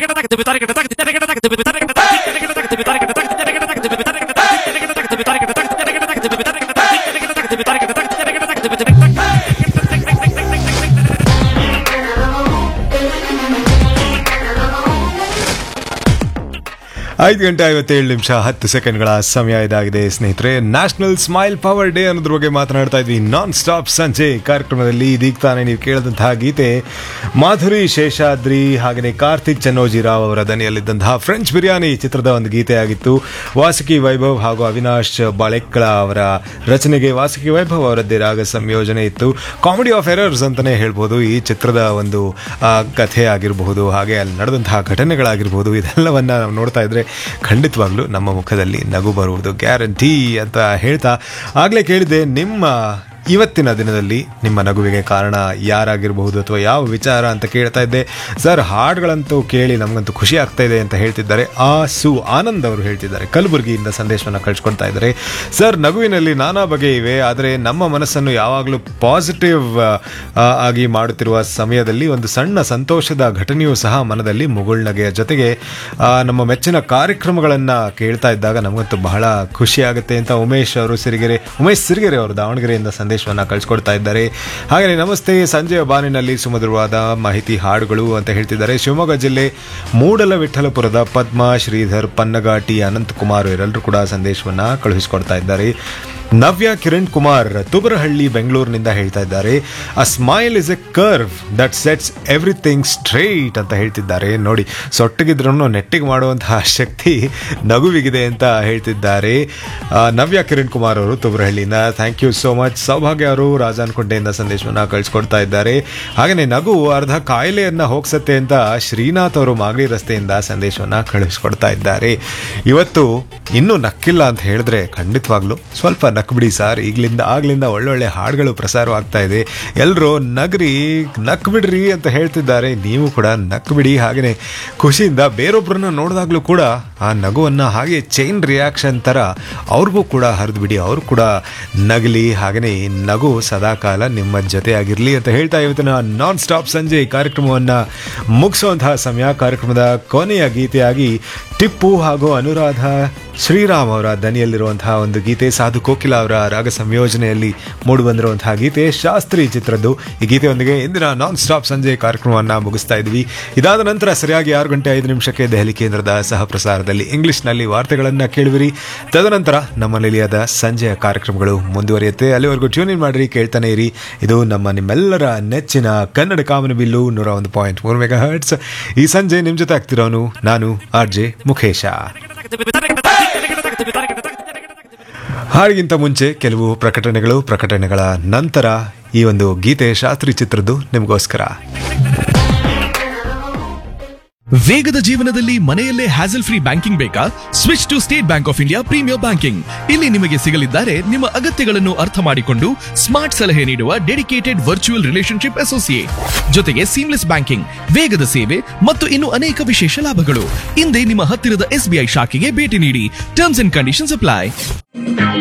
ಐದು ಗಂಟೆ ಐವತ್ತೇಳು ನಿಮಿಷ ಹತ್ತು ಸೆಕೆಂಡ್ಗಳ ಸಮಯ ಇದಾಗಿದೆ ಸ್ನೇಹಿತರೆ ನ್ಯಾಷನಲ್ ಸ್ಮೈಲ್ ಪವರ್ ಡೇ ಅನ್ನೋದ್ರ ಬಗ್ಗೆ ಮಾತನಾಡ್ತಾ ಇದ್ವಿ ನಾನ್ ಸ್ಟಾಪ್ ಸಂಜೆ ಕಾರ್ಯಕ್ರಮದಲ್ಲಿ ಇದೀಗ ತಾನೇ ನೀವು ಕೇಳಿದಂತಹ ಗೀತೆ ಮಾಧುರಿ ಶೇಷಾದ್ರಿ ಹಾಗೆಯೇ ಕಾರ್ತಿಕ್ ಚನ್ನೋಜಿರಾವ್ ಅವರ ದನಿಯಲ್ಲಿದ್ದಂತಹ ಫ್ರೆಂಚ್ ಬಿರಿಯಾನಿ ಚಿತ್ರದ ಒಂದು ಗೀತೆ ಆಗಿತ್ತು ವಾಸುಕಿ ವೈಭವ್ ಹಾಗೂ ಅವಿನಾಶ್ ಬಾಳೆಕ್ಕಳ ಅವರ ರಚನೆಗೆ ವಾಸುಕಿ ವೈಭವ್ ಅವರದ್ದೇ ರಾಗ ಸಂಯೋಜನೆ ಇತ್ತು ಕಾಮಿಡಿ ಆಫ್ ಎರರ್ಸ್ ಅಂತಾನೆ ಹೇಳ್ಬೋದು ಈ ಚಿತ್ರದ ಒಂದು ಆ, ಕಥೆ ಆಗಿರಬಹುದು ಹಾಗೆ ಅಲ್ಲಿ ನಡೆದಂತಹ ಘಟನೆಗಳಾಗಿರ್ಬೋದು ಇದೆಲ್ಲವನ್ನ ನಾವು ನೋಡ್ತಾ ಇದ್ರೆ ಖಂಡಿತವಾಗ್ಲೂ ನಮ್ಮ ಮುಖದಲ್ಲಿ ನಗು ಬರುವುದು ಗ್ಯಾರಂಟಿ ಅಂತ ಹೇಳ್ತಾ ಆಗಲೇ ಕೇಳಿದೆ ನಿಮ್ಮ ಇವತ್ತಿನ ದಿನದಲ್ಲಿ ನಿಮ್ಮ ನಗುವಿಗೆ ಕಾರಣ ಯಾರಾಗಿರಬಹುದು ಅಥವಾ ಯಾವ ವಿಚಾರ ಅಂತ ಕೇಳ್ತಾ ಇದ್ದೆ ಸರ್ ಹಾಡುಗಳಂತೂ ಕೇಳಿ ನಮಗಂತೂ ಖುಷಿ ಆಗ್ತಾ ಇದೆ ಅಂತ ಹೇಳ್ತಿದ್ದಾರೆ ಆ ಸು ಆನಂದ್ ಅವರು ಹೇಳ್ತಿದ್ದಾರೆ ಕಲಬುರಗಿಯಿಂದ ಸಂದೇಶವನ್ನು ಕಳಿಸ್ಕೊಡ್ತಾ ಇದ್ದಾರೆ ಸರ್ ನಗುವಿನಲ್ಲಿ ನಾನಾ ಬಗೆ ಇವೆ ಆದರೆ ನಮ್ಮ ಮನಸ್ಸನ್ನು ಯಾವಾಗಲೂ ಪಾಸಿಟಿವ್ ಆಗಿ ಮಾಡುತ್ತಿರುವ ಸಮಯದಲ್ಲಿ ಒಂದು ಸಣ್ಣ ಸಂತೋಷದ ಘಟನೆಯೂ ಸಹ ಮನದಲ್ಲಿ ಮುಗುಳ್ನಗೆಯ ಜೊತೆಗೆ ಆ, ನಮ್ಮ ಮೆಚ್ಚಿನ ಕಾರ್ಯಕ್ರಮಗಳನ್ನು ಕೇಳ್ತಾ ಇದ್ದಾಗ ನಮಗಂತೂ ಬಹಳ ಖುಷಿ ಆಗುತ್ತೆ ಅಂತ ಉಮೇಶ್ ಅವರು ಸಿರಿಗೆರೆ ಉಮೇಶ್ ಸಿರಿಗೆರೆ ಅವರು ದಾವಣಗೆರೆಯಿಂದ ಸಂದೇಶವನ್ನು ಕಳಿಸ್ಕೊಡ್ತಾ ಇದ್ದಾರೆ ಹಾಗೆಯೇ ನಮಸ್ತೆ ಸಂಜೆಯ ಬಾನಿನಲ್ಲಿ ಸುಮಧುರವಾದ ಮಾಹಿತಿ ಹಾಡುಗಳು ಅಂತ ಹೇಳ್ತಿದ್ದಾರೆ ಶಿವಮೊಗ್ಗ ಜಿಲ್ಲೆ ಮೂಡಲ ವಿಠಲಪುರದ ಪದ್ಮ ಶ್ರೀಧರ್ ಪನ್ನಗಾಟಿ ಅನಂತಕುಮಾರ್ ಇವರೆಲ್ಲರೂ ಕೂಡ ಸಂದೇಶವನ್ನು ಕಳುಹಿಸಿಕೊಡ್ತಾ ಇದ್ದಾರೆ ನವ್ಯ ಕಿರಣ್ ಕುಮಾರ್ ತುಬರಹಳ್ಳಿ ಬೆಂಗಳೂರಿನಿಂದ ಹೇಳ್ತಾ ಇದ್ದಾರೆ a smile is a curve that sets everything straight ಅಂತ ಹೇಳ್ತಿದ್ದಾರೆ ನೋಡಿ ಸೊಟ್ಟಗಿದ್ರೂ ನೆಟ್ಟಿಗೆ ಮಾಡುವಂತಹ ಶಕ್ತಿ ನಗುವಿಗಿದೆ ಅಂತ ಹೇಳ್ತಿದ್ದಾರೆ ಆ, ನವ್ಯ ಕಿರಣ್ ಕುಮಾರ್ ಅವರು ತುಬರಹಳ್ಳಿಯಿಂದ thank you so much Saubhagya ಅವರು ರಾಜಾನ್ಕೊಂಡೆಯಿಂದ ಸಂದೇಶವನ್ನು ಕಳಿಸ್ಕೊಡ್ತಾ ಇದ್ದಾರೆ ಹಾಗೆಯೇ ನಗು ಅರ್ಧ ಕಾಯಿಲೆಯನ್ನ ಹೋಗ್ಸತ್ತೆ ಅಂತ ಶ್ರೀನಾಥ್ ಅವರು ಮಾಗಡಿ ರಸ್ತೆಯಿಂದ ಸಂದೇಶವನ್ನು ಕಳಿಸ್ಕೊಡ್ತಾ ಇದ್ದಾರೆ ಇವತ್ತು ಇನ್ನೂ ನಕ್ಕಿಲ್ಲ ಅಂತ ಹೇಳಿದ್ರೆ ಖಂಡಿತವಾಗ್ಲೂ ಸ್ವಲ್ಪ ನಕ್ಬಿಡಿ ಸರ್ ಈಗಲಿಂದ ಆಗ್ಲಿಂದ ಒಳ್ಳೊಳ್ಳೆ ಹಾಡುಗಳು ಪ್ರಸಾರವಾಗ್ತಾ ಇದೆ ಎಲ್ಲರೂ ನಗ್ರಿ ನಕ್ಬಿಡ್ರಿ ಅಂತ ಹೇಳ್ತಿದ್ದಾರೆ ನೀವು ಕೂಡ ನಕ್ಬಿಡಿ ಹಾಗೆಯೇ ಖುಷಿಯಿಂದ ಬೇರೊಬ್ಬರನ್ನ ನೋಡಿದಾಗಲೂ ಕೂಡ ಆ ನಗುವನ್ನ ಹಾಗೆ ಚೈನ್ ರಿಯಾಕ್ಷನ್ ತರ ಅವ್ರಿಗೂ ಕೂಡ ಹರಿದು ಬಿಡಿ ಅವರು ಕೂಡ ನಗಲಿ ಹಾಗೆಯೇ ಈ ನಗು ಸದಾಕಾಲ ನಿಮ್ಮ ಜೊತೆಯಾಗಿರಲಿ ಅಂತ ಹೇಳ್ತಾ ಇವತ್ತಿನ ನಾನ್ ಸ್ಟಾಪ್ ಸಂಜೆ ಈ ಕಾರ್ಯಕ್ರಮವನ್ನು ಮುಗಿಸುವಂತಹ ಸಮಯ ಕಾರ್ಯಕ್ರಮದ ಕೊನೆಯ ಗೀತೆಯಾಗಿ ಟಿಪ್ಪು ಹಾಗೂ ಅನುರಾಧ ಶ್ರೀರಾಮ್ ಅವರ ದನಿಯಲ್ಲಿರುವಂತಹ ಒಂದು ಗೀತೆ ಸಾಧು ಕೋಕಿಲ ಅವರ ರಾಗ ಸಂಯೋಜನೆಯಲ್ಲಿ ಮೂಡಿಬಂದಿರುವಂತಹ ಗೀತೆ ಶಾಸ್ತ್ರಿ ಚಿತ್ರದ್ದು ಈ ಗೀತೆಯೊಂದಿಗೆ ಇಂದಿನ ನಾನ್ ಸ್ಟಾಪ್ ಸಂಜೆ ಕಾರ್ಯಕ್ರಮವನ್ನು ಮುಗಿಸ್ತಾ ಇದ್ವಿ ಇದಾದ ನಂತರ ಸರಿಯಾಗಿ ಆರು ಗಂಟೆ ಐದು ನಿಮಿಷಕ್ಕೆ ದೆಹಲಿ ಕೇಂದ್ರದ ಸಹ ಪ್ರಸಾರದಲ್ಲಿ ಇಂಗ್ಲಿಷ್ನಲ್ಲಿ ವಾರ್ತೆಗಳನ್ನು ಕೇಳುವಿರಿ ತದನಂತರ ನಮ್ಮ ನಿಲಿಯದ ಸಂಜೆಯ ಕಾರ್ಯಕ್ರಮಗಳು ಮುಂದುವರಿಯುತ್ತೆ ಅಲ್ಲಿವರೆಗೂ ಟ್ಯೂನ್ ಇನ್ ಮಾಡ್ರಿ ಕೇಳ್ತಾನೆ ಇರಿ ಇದು ನಮ್ಮ ನಿಮ್ಮೆಲ್ಲರ ನೆಚ್ಚಿನ ಕನ್ನಡ ಕಾಮನ ಬಿಲ್ಲು ನೂರ ಒಂದು ಪಾಯಿಂಟ್ ಮೂರು ಮೆಗಾ ಹರ್ಟ್ಸ್ ಈ ಸಂಜೆ ನಿಮ್ ಜೊತೆ ಆಗ್ತಿರೋನು ನಾನು ಆರ್ ಜೆ ಮುಖೇಶ ಹಾಡಿಗಿಂತ ಮುಂಚೆ ಕೆಲವು ಪ್ರಕಟಣೆಗಳು ಪ್ರಕಟಣೆಗಳ ನಂತರ ಈ ಒಂದು ಗೀತೆ ಶಾಸ್ತ್ರಿ ಚಿತ್ರದ್ದು ನಿಮಗೋಸ್ಕರ ವೇಗದ ಜೀವನದಲ್ಲಿ ಮನೆಯಲ್ಲೇ ಹ್ಯಾಸಲ್ ಫ್ರೀ ಬ್ಯಾಂಕಿಂಗ್ ಬೇಕಾ switch to State Bank of India premier banking ಇಲ್ಲಿ ನಿಮಗೆ ಸಿಗಲಿದ್ದಾರೆ ನಿಮ್ಮ ಅಗತ್ಯಗಳನ್ನು ಅರ್ಥ ಮಾಡಿಕೊಂಡು ಸ್ಮಾರ್ಟ್ ಸಲಹೆ ನೀಡುವ ಡೆಡಿಕೇಟೆಡ್ ವರ್ಚುವಲ್ ರಿಲೇಶನ್ಶಿಪ್ ಅಸೋಸಿಯೇಟ್ ಜೊತೆಗೆ ಸೀಮ್ಲೆಸ್ ಬ್ಯಾಂಕಿಂಗ್ ವೇಗದ ಸೇವೆ ಮತ್ತು ಇನ್ನು ಅನೇಕ ವಿಶೇಷ ಲಾಭಗಳು ಹಿಂದೆ ನಿಮ್ಮ ಹತ್ತಿರದ ಎಸ್ಬಿಐ ಶಾಖೆಗೆ ಭೇಟಿ ನೀಡಿ ಟರ್ಮ್ಸ್ ಅಂಡ್ ಕಂಡೀಷನ್ಸ್ ಅಪ್ಲೈ